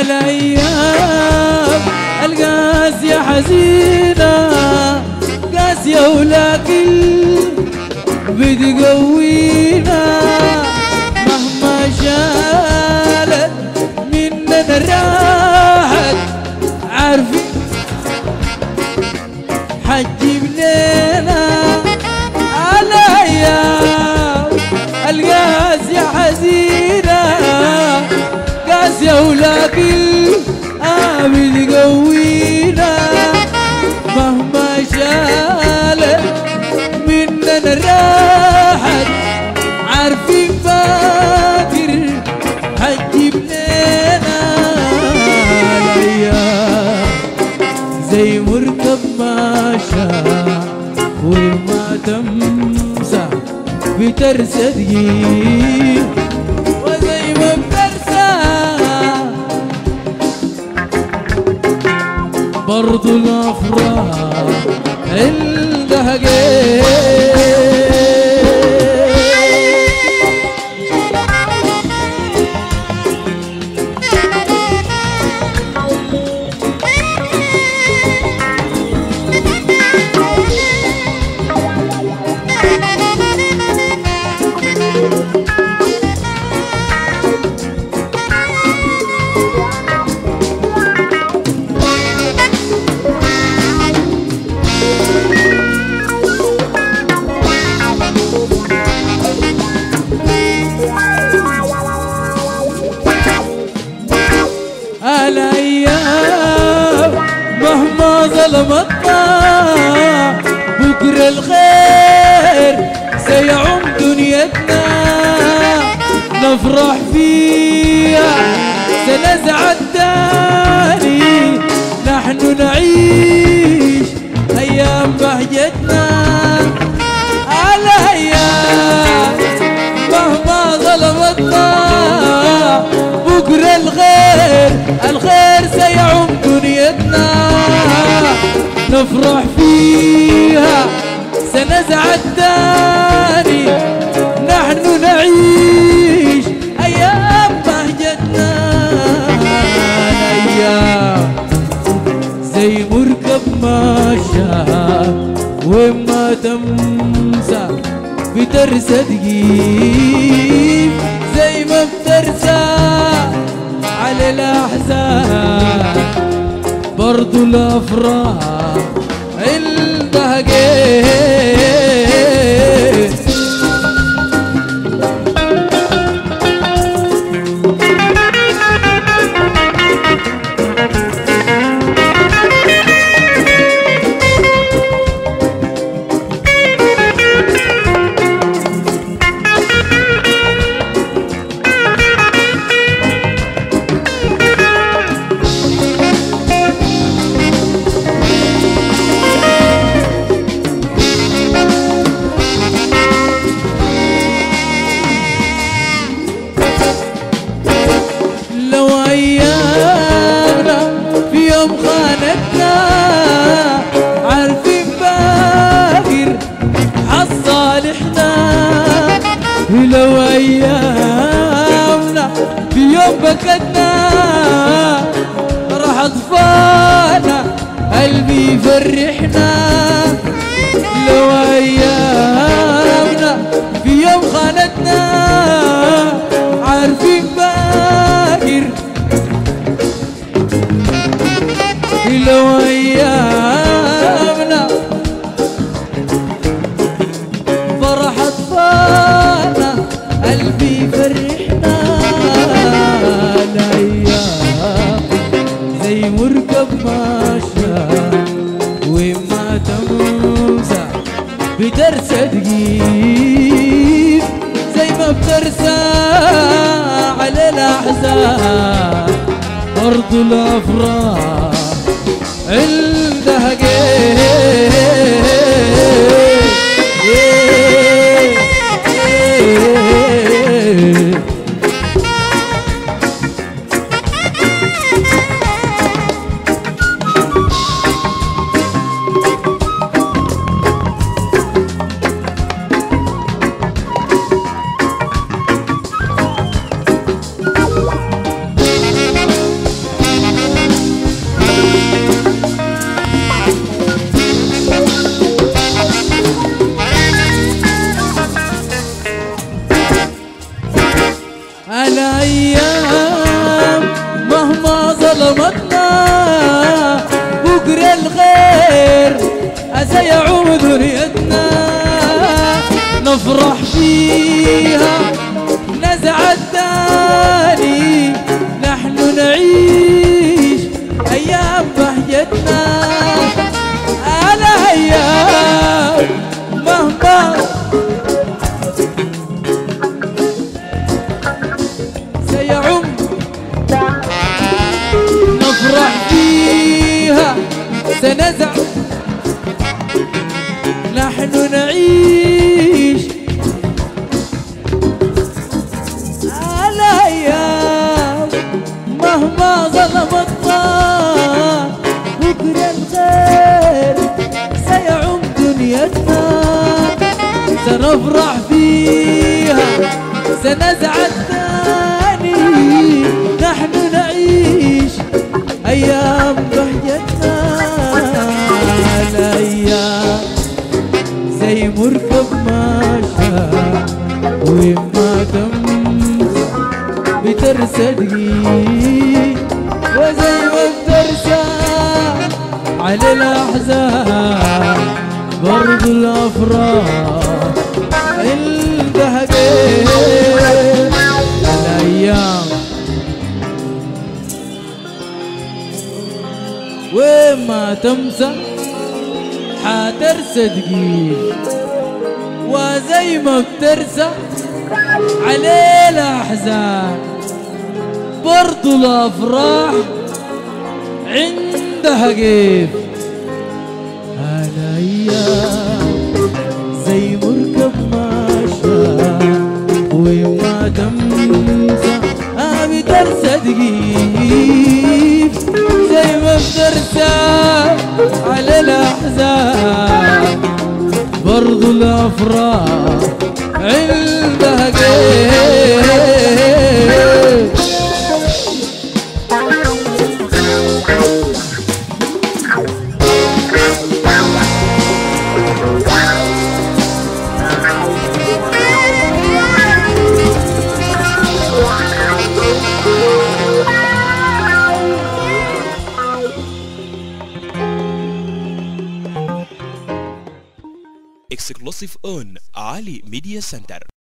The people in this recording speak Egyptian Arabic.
الايام القاسية حزينة قاسية ولكن بتقوينا مهما شالت مننا راحت عارفين حجيب لنا الايام القاسية حزينة قاسية ولكن آمن قوينا مهما شالت مننا راحت عارفين فاكر حجيب لنا الايام زي مركب ماشى وما تمسح بترسى دقيق وزي ما بترسى برضو الافراح عندها قيل الايام مهما ظلمتنا بكره الخير سيعم دنيتنا نفرح فيها سنزعل تاني نحن نعيش ايام بهجتنا الايام مهما ظلمتنا بكرة الخير الخير سيعم دنيتنا نفرح فيها سنزعل تاني نحن نعيش أيام بهجتنا الأيام زي مركب ماشى وما تمسى بترسى دقيق زي ما بترسى على الأحزان برضو الأفراح عندها قيل لو ايامنا في يوم خانتنا عارفين باكر حصالحنا لو ايامنا في يوم بكتنا راح اطفالنا قلبي يفرحنا لو ايامنا في يوم خانتنا عارفين باكر لو ايامنا فرح اطفالنا قلبي فرحنا الايام زي مركب ماشى وما تمسح بترسى دقيق زي ما بترسى على الاحزان ارض الافراح عندها قيل الأيام مهما ظلمتنا بكرة الخير أسيعود دنيتنا نفرح فيها نزع الثاني نحن نعيش أيام بهجتنا الأيام مهما سيعم نفرح فيها سنزع نحن نعيش الأيام مهما ظلمتنا بكرة الخير سيعم دنيتنا سنفرح فيها سنزع الثاني نحن نعيش أيام بهجتنا الأيام زي مركب ماشى وما تمشى بترسدقي وزي ما بترسى على الأحزان برضو الأفراح الذهبين الأيام وما تمسى حترسى دقيق وزي ما بترسى عليه الأحزان برضو الأفراح عندها كيف الأيام زي مركب ماشى وما تمسى آه بترسى دقيق زي ما بترسى على الأحزان برضو الأفراح عندها كيف exclusive on Ali Media Center.